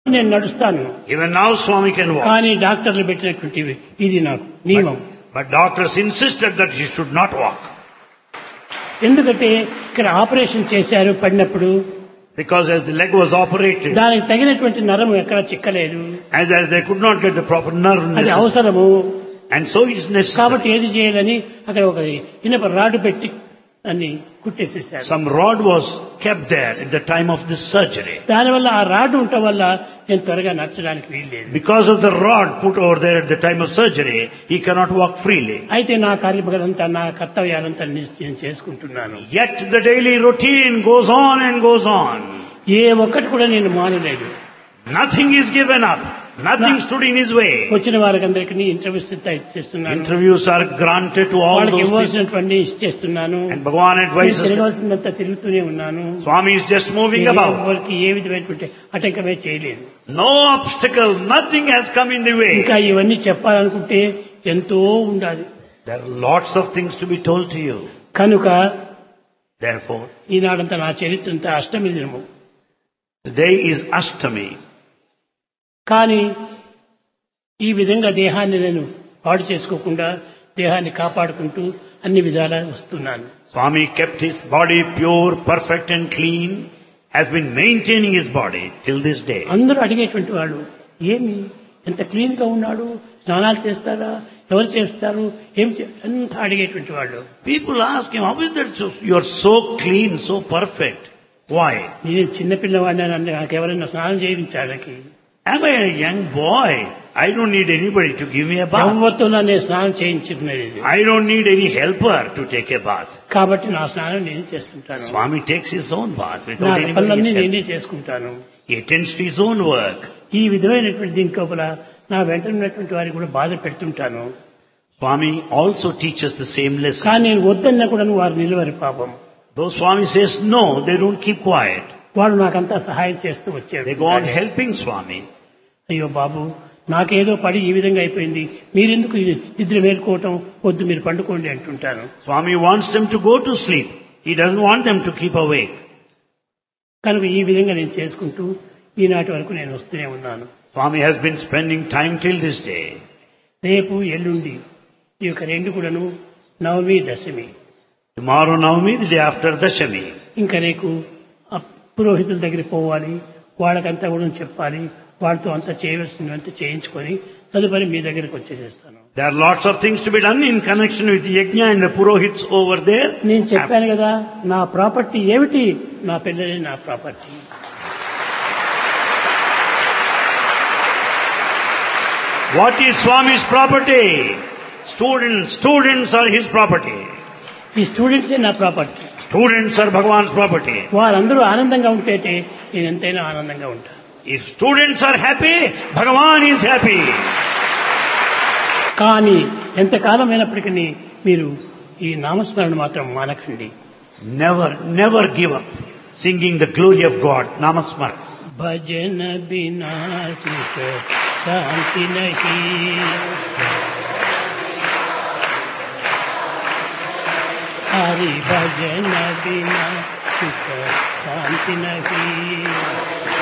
నేను నడుస్తాను Even now Swami can walk. కానీ డాక్టర్లు పెట్టినటువంటి ఇది నాకు నియమం But doctors insisted that he should not walk. ఎందుకంటే ఇక్కడ ఆపరేషన్ చేశారు పడినప్పుడు Because as the leg was operated, దానికి తగినటువంటి నరం ఎక్కడ చిక్కలేదు as, as they could not get the proper nerve అది necessary. అవసరము And so it is necessary. కాబట్టి ఏది చేయాలని అక్కడ ఒక ఇనప రాడు పెట్టి అన్ని కుట్టేసేసారు Some rod was kept there at the time of this surgery. దానివల్ల ఆ రాడ్ ఉండటం వల్ల నేను త్వరగా నచ్చడానికి వీల్లేదు Because of the rod put over there at the time of surgery, he cannot walk freely. అయితే నా కార్యక్రమాలంతా నా కర్తవ్యాలంతా నేను నేను చేసుకుంటున్నాను Yet the daily routine goes on and goes on. ఏ ఒక్కటి కూడా నేను మానలేదు Nothing is given up. Nothing stood in his way. వచ్చిన వారికి అందరికీ ఇంటర్వ్యూస్ చేస్తున్నాను Interviews are granted to all వాళ్ళకి those people. ఇవ్వాల్సినటువంటి ఇచ్చేస్తున్నాను And Bhagavan నేను advises, తిరగాల్సిందంతా తిరుగుతూనే ఉన్నాను Swami is just moving నేను about. ఎవరికి ఏ విధమైనటువంటి ఆటంకమే చేయలేదు No obstacle, nothing has come in the way. ఇంకా ఇవన్నీ చెప్పాలనుకుంటే ఎంతో ఉండాలి There are lots of things to be told to you. కనుక Therefore, ఈనాడంతా నా చరిత్ర అంతా అష్టమి దినము today is Ashtami. కానీ ఈ విధంగా దేహాన్ని నేను పాడు చేసుకోకుండా దేహాన్ని కాపాడుకుంటూ అన్ని విధాలా వస్తున్నాను Swami kept his body pure, perfect and clean, has been maintaining his body till this day. అందరూ అడిగేటువంటి వాళ్ళు ఏమి ఎంత క్లీన్ గా ఉన్నాడు స్నానాలు చేస్తారా ఎవరు చేస్తారు ఏం చే- అంతా అడిగేటువంటి వాళ్ళు People ask him, how is that so, you're so clean, so perfect? Why? నేను చిన్నపిల్లవాడిని అని నాకు ఎవరైనా స్నానం చేయించాలకి Am I a young boy? I don't need anybody to give me a bath. ఎవరితో నేను స్నానం చేయించుకునేది ఇది. I don't need any helper to take a bath. కాబట్టి నా స్నానం నేను చేస్తుంటాను Swami takes his own bath నా without anybody's పనులన్నీ help. నేనే చేసుకుంటాను He attends to his own work. ఈ విధమైనటువంటి దీని లోపల నా వెంట ఉన్నటువంటి వారికి కూడా బాధ పెడుతుంటాను Swami also teaches the same lesson. కానీ నేను వద్దన్నా కూడా వారు నిలవరు పాపం Though Swami says no, they don't keep quiet. వాడు నాకంతా సహాయం చేస్తూ వచ్చాడు They go on helping Swami. అయ్యో బాబు నాకేదో పడి ఈ విధంగా అయిపోయింది మీరెందుకు ఈ నిద్ర మేల్కోవటం వద్దు మీరు పండుకోండి అంటుంటాను Swami wants them to go to sleep. He doesn't want them to keep awake. కనుక ఈ విధంగా నేను చేసుకుంటూ ఈనాటి వరకు నేను వస్తూనే ఉన్నాను Swami has been spending time till this day. రేపు ఎల్లుండి ఈ యొక్క రెండు కూడాను నవమి దశమి Tomorrow Navami, the day after Dashami. ఇంకా రేపు ఆ పురోహితుల దగ్గరికి పోవాలి వాళ్ళకంతా కూడా చెప్పాలి వాళ్ళతో అంతా చేయవలసినవంతా చేయించుకొని తదుపరి మీ దగ్గరికి వచ్చేసేస్తాను There are lots of things to be done in connection with Yajna and the Purohits over there. నేను చెప్పాను కదా నా ప్రాపర్టీ ఏమిటి నా పిల్లలే నా property What is Swami's property? Students, students are his property. ఈ స్టూడెంట్సే నా property Students are Bhagavan's property. వారందరూ ఆనందంగా ఉంటేటే నేను ఎంతైనా ఆనందంగా ఉంటాను If students are happy, Bhagavan is happy. కానీ ఎంతకాలం అయినప్పటికీ మీరు ఈ నామస్మరణ మాత్రం మానకండి Never, never give up singing the glory of God. Namasmar. భజన బినా సుఖ శాంతి నహి హరి భజన బినా సుఖ శాంతి నహి